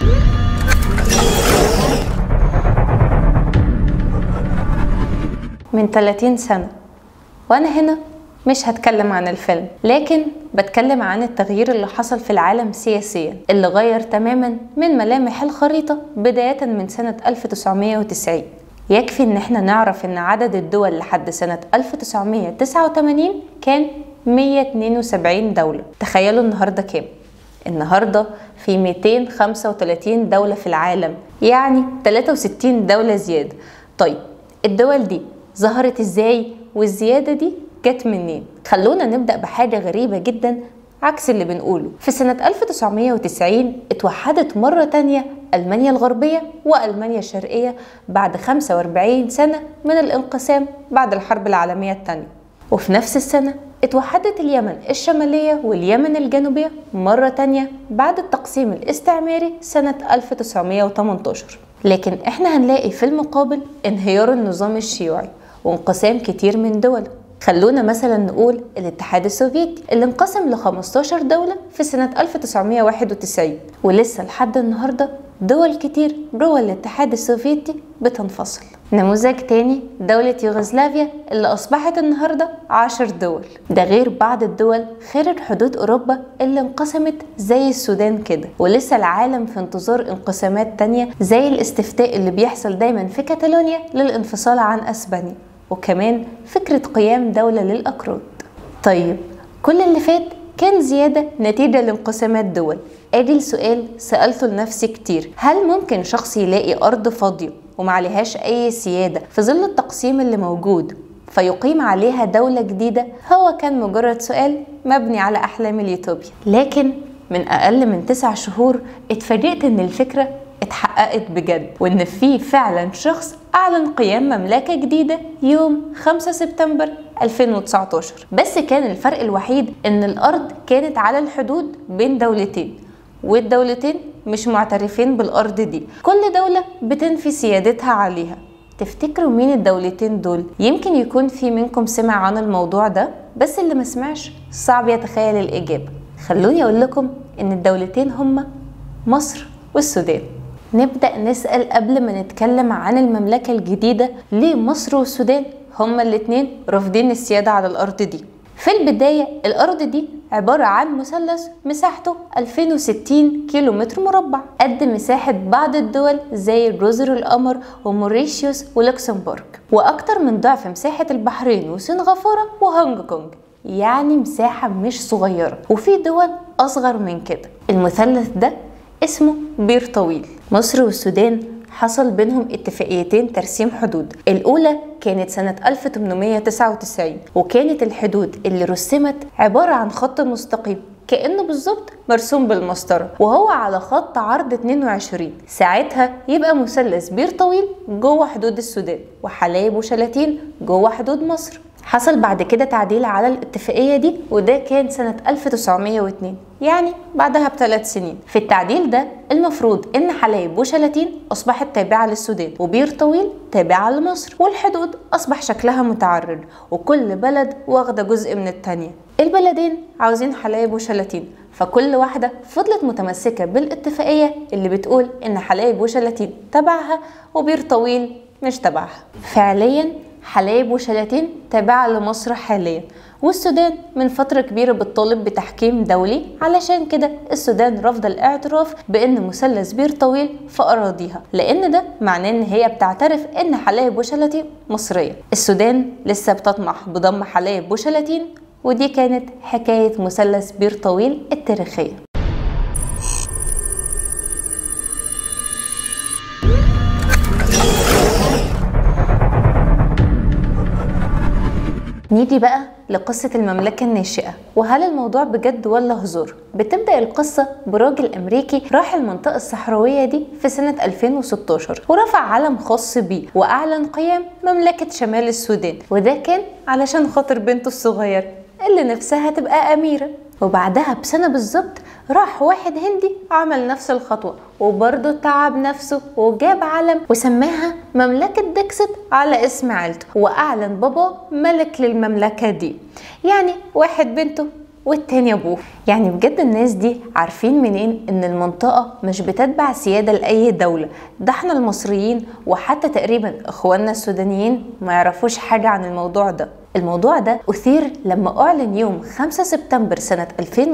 من 30 سنة وأنا هنا مش هتكلم عن الفيلم لكن بتكلم عن التغيير اللي حصل في العالم سياسيا اللي غير تماما من ملامح الخريطة بداية من سنة 1990 يكفي ان احنا نعرف ان عدد الدول لحد سنة 1989 كان 172 دولة تخيلوا النهاردة كام النهارده في 235 دولة في العالم يعني 63 دولة زيادة طيب الدول دي ظهرت ازاي والزيادة دي جت منين خلونا نبدأ بحاجة غريبة جدا عكس اللي بنقوله في سنة 1990 اتوحدت مرة تانية ألمانيا الغربية وألمانيا الشرقية بعد 45 سنة من الانقسام بعد الحرب العالمية الثانية وفي نفس السنة اتوحدت اليمن الشمالية واليمن الجنوبية مرة تانية بعد التقسيم الاستعماري سنة 1918 لكن احنا هنلاقي في المقابل انهيار النظام الشيوعي وانقسام كتير من دوله خلونا مثلا نقول الاتحاد السوفيتي اللي انقسم ل 15 دولة في سنة 1991 ولسه لحد النهاردة دول كتير جوه الاتحاد السوفيتي بتنفصل نموذج تاني دولة يوغوسلافيا اللي أصبحت النهاردة عشر دول ده غير بعض الدول خارج حدود أوروبا اللي انقسمت زي السودان كده ولسه العالم في انتظار انقسامات تانية زي الاستفتاء اللي بيحصل دايما في كاتالونيا للانفصال عن أسبانيا وكمان فكرة قيام دولة للأكراد طيب كل اللي فات كان زيادة نتيجة لانقسامات دول ادي السؤال سألته لنفسي كتير هل ممكن شخص يلاقي أرض فاضية ومعليهاش أي سيادة في ظل التقسيم اللي موجود فيقيم عليها دولة جديدة هو كان مجرد سؤال مبني على أحلام اليوتوبيا لكن من أقل من تسع شهور اتفاجئت إن الفكرة اتحققت بجد وإن في فعلا شخص أعلن قيام مملكة جديدة يوم 5 سبتمبر 2019 بس كان الفرق الوحيد إن الأرض كانت على الحدود بين دولتين والدولتين مش معترفين بالأرض دي كل دولة بتنفي سيادتها عليها تفتكروا مين الدولتين دول يمكن يكون في منكم سمع عن الموضوع ده بس اللي ما سمعش صعب يتخيل الإجابة خلوني أقول لكم إن الدولتين هما مصر والسودان نبدأ نسأل قبل ما نتكلم عن المملكة الجديدة ليه مصر والسودان هما الاتنين رافضين السيادة على الأرض دي في البداية الأرض دي عبارة عن مثلث مساحته 2060 كيلو متر مربع قد مساحة بعض الدول زي جزر القمر وموريشيوس ولوكسمبورغ وأكتر من ضعف مساحة البحرين وسنغافورة وهونج كونج يعني مساحة مش صغيرة وفي دول أصغر من كده المثلث ده اسمه بير طويل مصر والسودان حصل بينهم اتفاقيتين ترسيم حدود الأولى كانت سنة 1899 وكانت الحدود اللي رسمت عبارة عن خط مستقيم كأنه بالظبط مرسوم بالمسطرة وهو على خط عرض 22 ساعتها يبقى مثلث بير طويل جوه حدود السودان وحلايب وشلاتين جوه حدود مصر حصل بعد كده تعديل على الاتفاقية دي وده كان سنة 1902 يعني بعدها بثلاث سنين في التعديل ده المفروض ان حلايب وشلاتين اصبحت تابعة للسودان وبير طويل تابعة لمصر والحدود اصبح شكلها متعرض وكل بلد واخدة جزء من التانية البلدين عاوزين حلايب وشلاتين فكل واحدة فضلت متمسكة بالاتفاقية اللي بتقول ان حلايب وشلاتين تبعها وبير طويل مش تبعها فعليا حلايب وشلاتين تابعة لمصر حاليا والسودان من فترة كبيرة بتطالب بتحكيم دولي علشان كده السودان رافضة الاعتراف بأن مثلث بير طويل في أراضيها لأن ده معناه إن هي بتعترف إن حلايب وشلاتين مصرية السودان لسه بتطمح بضم حلايب وشلاتين ودي كانت حكاية مثلث بير طويل التاريخية نيجي بقى لقصة المملكة الناشئة وهل الموضوع بجد ولا هزار؟ بتبدأ القصة براجل أمريكي راح المنطقة الصحراوية دي في سنة 2016 ورفع علم خاص بيه وأعلن قيام مملكة شمال السودان وده كان علشان خاطر بنته الصغيرة اللي نفسها تبقى أميرة وبعدها بسنة بالظبط راح واحد هندي عمل نفس الخطوة وبرضه تعب نفسه وجاب علم وسماها مملكة ديكست على اسم عيلته وأعلن بابا ملك للمملكة دي يعني واحد بنته والتاني ابوه يعني بجد الناس دي عارفين منين ان المنطقة مش بتتبع سيادة لأي دولة ده احنا المصريين وحتى تقريبا اخواننا السودانيين ما يعرفوش حاجة عن الموضوع ده الموضوع ده أثير لما أعلن يوم 5 سبتمبر سنة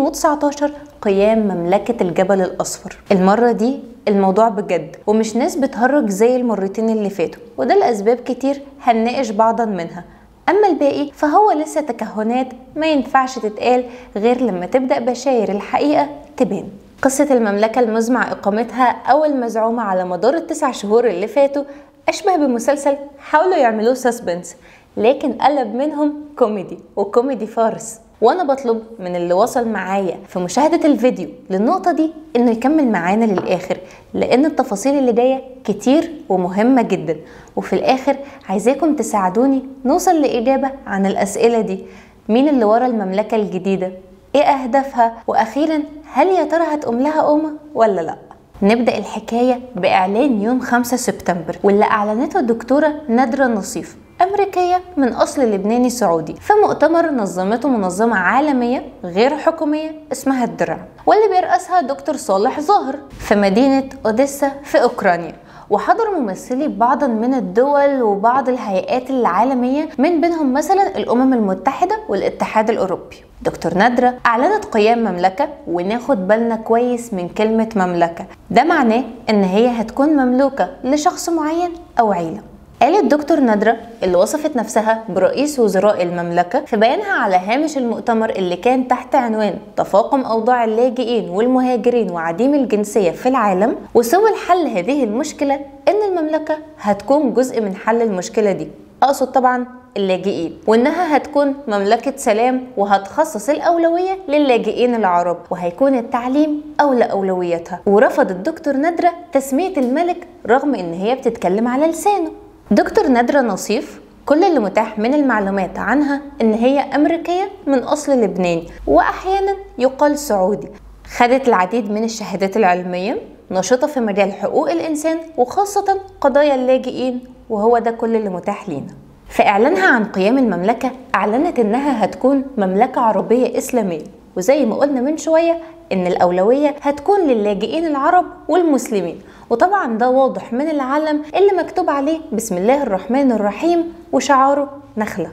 2019 قيام مملكة الجبل الأصفر المرة دي الموضوع بجد ومش ناس بتهرج زي المرتين اللي فاتوا وده لأسباب كتير هنناقش بعضا منها أما الباقي فهو لسه تكهنات ما ينفعش تتقال غير لما تبدأ بشاير الحقيقة تبان قصة المملكة المزمع إقامتها أو المزعومة على مدار التسع شهور اللي فاتوا أشبه بمسلسل حاولوا يعملوه سسبنس لكن قلب منهم كوميدي وكوميدي فارس وانا بطلب من اللي وصل معايا في مشاهدة الفيديو للنقطة دي انه يكمل معانا للاخر لان التفاصيل اللي جاية كتير ومهمة جدا وفي الاخر عايزاكم تساعدوني نوصل لاجابة عن الاسئلة دي مين اللي ورا المملكة الجديدة ايه اهدافها واخيرا هل يا ترى هتقوم لها امة ولا لا نبدأ الحكاية بإعلان يوم 5 سبتمبر واللي أعلنته الدكتورة نادرة نصيف أمريكية من أصل لبناني سعودي في مؤتمر نظمته منظمة عالمية غير حكومية اسمها الدرع واللي بيرأسها دكتور صالح ظاهر في مدينة أوديسا في أوكرانيا وحضر ممثلي بعضا من الدول وبعض الهيئات العالمية من بينهم مثلا الأمم المتحدة والاتحاد الأوروبي دكتور نادرة أعلنت قيام مملكة وناخد بالنا كويس من كلمة مملكة ده معناه إن هي هتكون مملوكة لشخص معين أو عيلة قالت دكتور نادرة اللي وصفت نفسها برئيس وزراء المملكة في بيانها على هامش المؤتمر اللي كان تحت عنوان تفاقم أوضاع اللاجئين والمهاجرين وعديم الجنسية في العالم وسبل حل هذه المشكلة إن المملكة هتكون جزء من حل المشكلة دي أقصد طبعا اللاجئين وانها هتكون مملكة سلام وهتخصص الأولوية للاجئين العرب وهيكون التعليم أولى أولوياتها ورفض الدكتور نادرة تسمية الملك رغم ان هي بتتكلم على لسانه دكتور نادرة نصيف كل اللي متاح من المعلومات عنها ان هي امريكيه من اصل لبناني واحيانا يقال سعودي خدت العديد من الشهادات العلميه نشطه في مجال حقوق الانسان وخاصه قضايا اللاجئين وهو ده كل اللي متاح لينا في اعلانها عن قيام المملكه اعلنت انها هتكون مملكه عربيه اسلاميه وزي ما قلنا من شويه ان الاولويه هتكون للاجئين العرب والمسلمين وطبعا ده واضح من العلم اللي مكتوب عليه بسم الله الرحمن الرحيم وشعاره نخله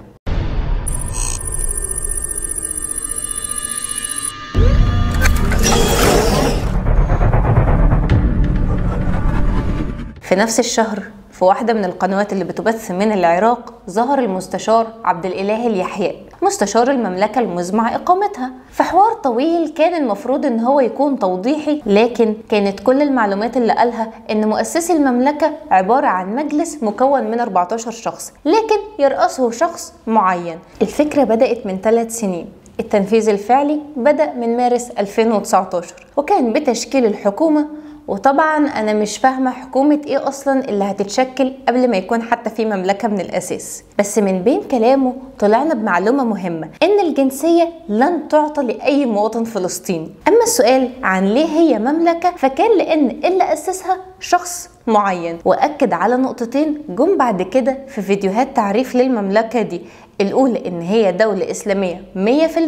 في نفس الشهر في واحدة من القنوات اللي بتبث من العراق ظهر المستشار عبد الإله اليحيى مستشار المملكة المزمع إقامتها في حوار طويل كان المفروض إن هو يكون توضيحي لكن كانت كل المعلومات اللي قالها إن مؤسسي المملكة عبارة عن مجلس مكون من 14 شخص لكن يرأسه شخص معين الفكرة بدأت من ثلاث سنين التنفيذ الفعلي بدأ من مارس 2019 وكان بتشكيل الحكومة وطبعا انا مش فاهمه حكومه ايه اصلا اللي هتتشكل قبل ما يكون حتى في مملكه من الاساس بس من بين كلامه طلعنا بمعلومه مهمه ان الجنسيه لن تعطى لاي مواطن فلسطيني اما السؤال عن ليه هي مملكه فكان لان اللي اسسها شخص معين واكد على نقطتين جم بعد كده في فيديوهات تعريف للمملكه دي الاولى ان هي دوله اسلاميه 100%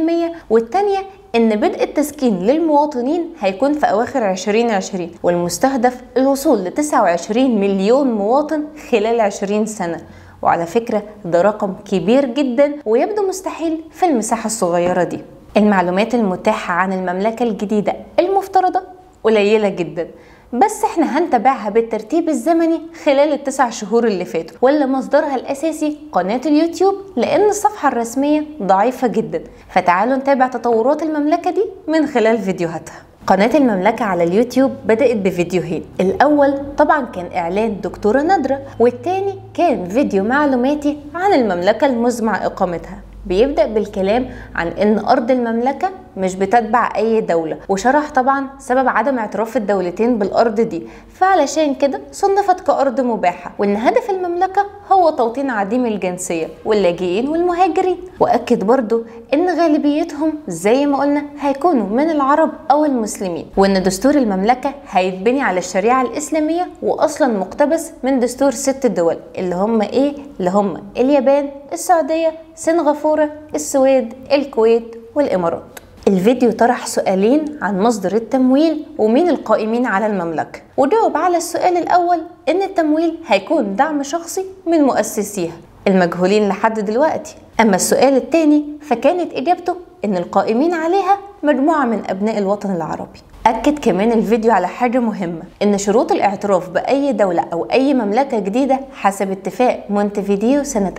والثانيه ان بدء التسكين للمواطنين هيكون في اواخر 2020 والمستهدف الوصول ل 29 مليون مواطن خلال 20 سنه وعلى فكره ده رقم كبير جدا ويبدو مستحيل في المساحه الصغيره دي المعلومات المتاحه عن المملكه الجديده المفترضه قليله جدا بس احنا هنتابعها بالترتيب الزمني خلال التسع شهور اللي فاتوا واللي مصدرها الاساسي قناة اليوتيوب لان الصفحة الرسمية ضعيفة جدا فتعالوا نتابع تطورات المملكة دي من خلال فيديوهاتها قناة المملكة على اليوتيوب بدأت بفيديوهين الأول طبعا كان إعلان دكتورة نادرة والتاني كان فيديو معلوماتي عن المملكة المزمع إقامتها بيبدأ بالكلام عن إن أرض المملكة مش بتتبع أي دولة وشرح طبعا سبب عدم اعتراف الدولتين بالأرض دي فعلشان كده صنفت كأرض مباحة وإن هدف المملكة هو توطين عديم الجنسية واللاجئين والمهاجرين وأكد برضو إن غالبيتهم زي ما قلنا هيكونوا من العرب أو المسلمين وإن دستور المملكة هيتبني على الشريعة الإسلامية وأصلا مقتبس من دستور ست دول اللي هم إيه؟ اللي هم اليابان السعودية سنغافورة السويد الكويت والإمارات الفيديو طرح سؤالين عن مصدر التمويل ومين القائمين على المملكة وجاوب على السؤال الأول إن التمويل هيكون دعم شخصي من مؤسسيها المجهولين لحد دلوقتي أما السؤال الثاني فكانت إجابته إن القائمين عليها مجموعة من أبناء الوطن العربي أكد كمان الفيديو على حاجة مهمة إن شروط الاعتراف بأي دولة أو أي مملكة جديدة حسب اتفاق مونتفيديو سنة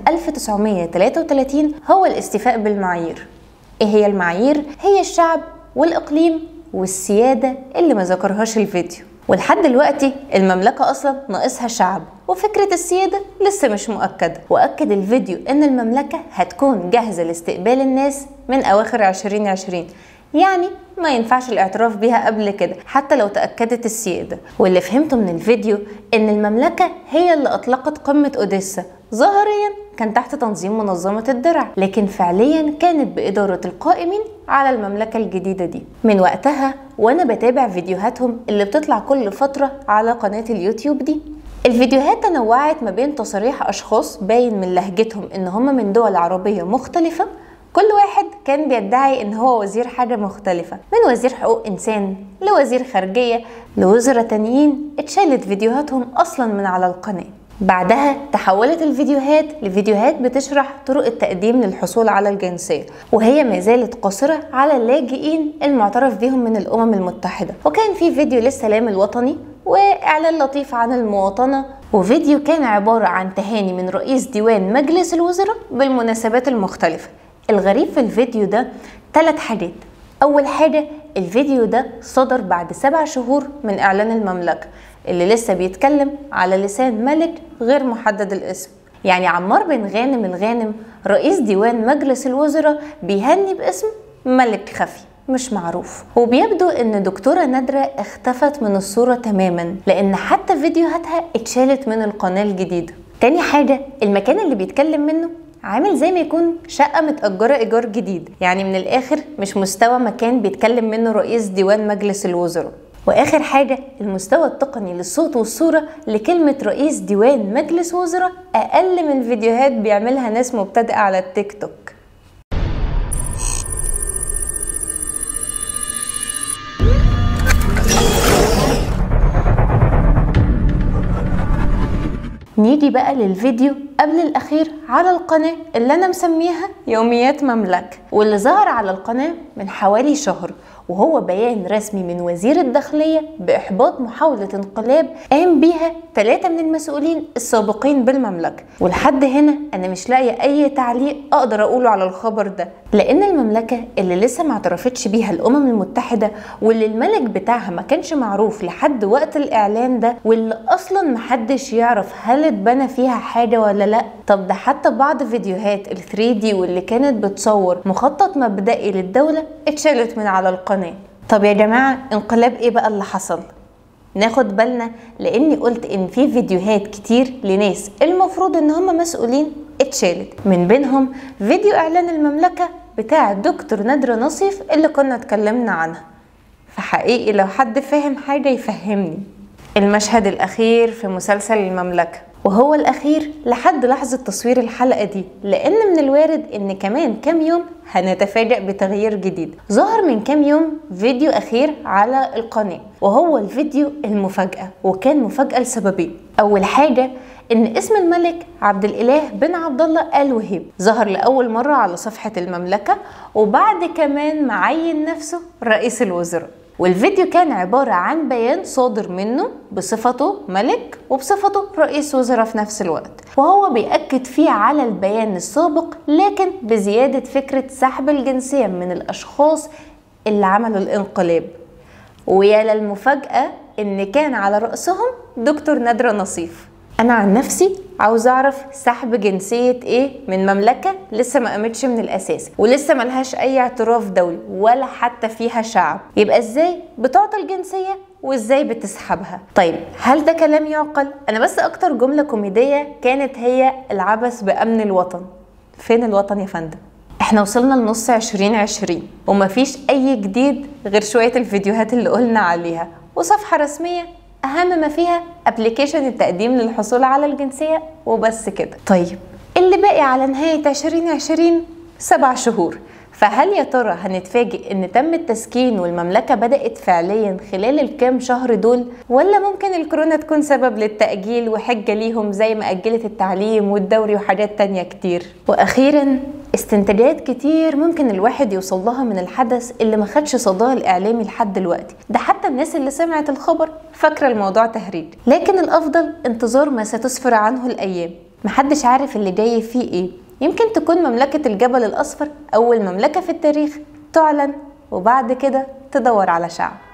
1933 هو الاستيفاء بالمعايير إيه هي المعايير؟ هي الشعب والإقليم والسيادة اللي ما ذكرهاش الفيديو ولحد دلوقتي المملكة أصلا ناقصها شعب وفكرة السيادة لسه مش مؤكدة وأكد الفيديو إن المملكة هتكون جاهزة لاستقبال الناس من أواخر 2020 يعني ما ينفعش الاعتراف بيها قبل كده حتى لو تأكدت السيادة واللي فهمته من الفيديو إن المملكة هي اللي أطلقت قمة أوديسا ظاهريا كان تحت تنظيم منظمة الدرع لكن فعليا كانت بإدارة القائمين على المملكة الجديدة دي من وقتها وأنا بتابع فيديوهاتهم اللي بتطلع كل فترة على قناة اليوتيوب دي الفيديوهات تنوعت ما بين تصاريح أشخاص باين من لهجتهم إن هم من دول عربية مختلفة كل واحد كان بيدعي ان هو وزير حاجه مختلفه من وزير حقوق انسان لوزير خارجيه لوزراء تانيين اتشالت فيديوهاتهم اصلا من على القناه بعدها تحولت الفيديوهات لفيديوهات بتشرح طرق التقديم للحصول على الجنسية وهي ما زالت قاصرة على اللاجئين المعترف بهم من الأمم المتحدة وكان في فيديو للسلام الوطني وإعلان لطيف عن المواطنة وفيديو كان عبارة عن تهاني من رئيس ديوان مجلس الوزراء بالمناسبات المختلفة الغريب في الفيديو ده ثلاث حاجات أول حاجة الفيديو ده صدر بعد سبع شهور من إعلان المملكة اللي لسه بيتكلم على لسان ملك غير محدد الاسم يعني عمار بن غانم الغانم رئيس ديوان مجلس الوزراء بيهني باسم ملك خفي مش معروف وبيبدو ان دكتورة نادرة اختفت من الصورة تماما لان حتى فيديوهاتها اتشالت من القناة الجديدة تاني حاجة المكان اللي بيتكلم منه عامل زي ما يكون شقة متأجرة إيجار جديد يعني من الآخر مش مستوى مكان بيتكلم منه رئيس ديوان مجلس الوزراء واخر حاجه المستوى التقني للصوت والصوره لكلمه رئيس ديوان مجلس وزراء اقل من فيديوهات بيعملها ناس مبتدئه على التيك توك نيجي بقى للفيديو قبل الأخير على القناة اللي أنا مسميها يوميات مملكة واللي ظهر على القناة من حوالي شهر وهو بيان رسمي من وزير الداخلية بإحباط محاولة انقلاب قام بيها ثلاثة من المسؤولين السابقين بالمملكة ولحد هنا أنا مش لاقية أي تعليق أقدر أقوله على الخبر ده لأن المملكة اللي لسه ما اعترفتش بيها الأمم المتحدة واللي الملك بتاعها ما كانش معروف لحد وقت الإعلان ده واللي أصلا محدش يعرف هل اتبنى فيها حاجة ولا لأ طب ده حتى بعض فيديوهات ال 3 دي واللي كانت بتصور مخطط مبدئي للدولة اتشالت من على القناة طب يا جماعة انقلاب ايه بقى اللي حصل ناخد بالنا لاني قلت ان في فيديوهات كتير لناس المفروض ان هم مسؤولين اتشالت من بينهم فيديو اعلان المملكة بتاع دكتور نادرة نصيف اللي كنا اتكلمنا عنها فحقيقي لو حد فاهم حاجة يفهمني المشهد الاخير في مسلسل المملكة وهو الأخير لحد لحظة تصوير الحلقة دي لأن من الوارد إن كمان كام يوم هنتفاجأ بتغيير جديد ظهر من كام يوم فيديو أخير على القناة وهو الفيديو المفاجأة وكان مفاجأة لسببين أول حاجة إن اسم الملك عبد الإله بن عبد الله آل وهيب ظهر لأول مرة على صفحة المملكة وبعد كمان معين نفسه رئيس الوزراء والفيديو كان عبارة عن بيان صادر منه بصفته ملك وبصفته رئيس وزراء في نفس الوقت وهو بيأكد فيه على البيان السابق لكن بزيادة فكرة سحب الجنسية من الأشخاص اللي عملوا الانقلاب ويا للمفاجأة إن كان على رأسهم دكتور نادرة نصيف انا عن نفسي عاوز اعرف سحب جنسيه ايه من مملكه لسه ما قامتش من الاساس ولسه ملهاش اي اعتراف دولي ولا حتى فيها شعب يبقى ازاي بتعطى الجنسيه وازاي بتسحبها طيب هل ده كلام يعقل انا بس اكتر جمله كوميديه كانت هي العبث بامن الوطن فين الوطن يا فندم احنا وصلنا لنص 2020 ومفيش اي جديد غير شويه الفيديوهات اللي قلنا عليها وصفحه رسميه اهم ما فيها ابلكيشن التقديم للحصول على الجنسيه وبس كده طيب اللي باقي على نهايه 2020 سبع شهور فهل يا ترى هنتفاجئ ان تم التسكين والمملكة بدأت فعليا خلال الكام شهر دول ولا ممكن الكورونا تكون سبب للتأجيل وحجة ليهم زي ما أجلت التعليم والدوري وحاجات تانية كتير وأخيرا استنتاجات كتير ممكن الواحد يوصل لها من الحدث اللي ما خدش صداه الإعلامي لحد دلوقتي ده حتى الناس اللي سمعت الخبر فاكرة الموضوع تهريج لكن الأفضل انتظار ما ستسفر عنه الأيام محدش عارف اللي جاي فيه ايه يمكن تكون مملكة الجبل الأصفر أول مملكة في التاريخ تعلن وبعد كده تدور على شعب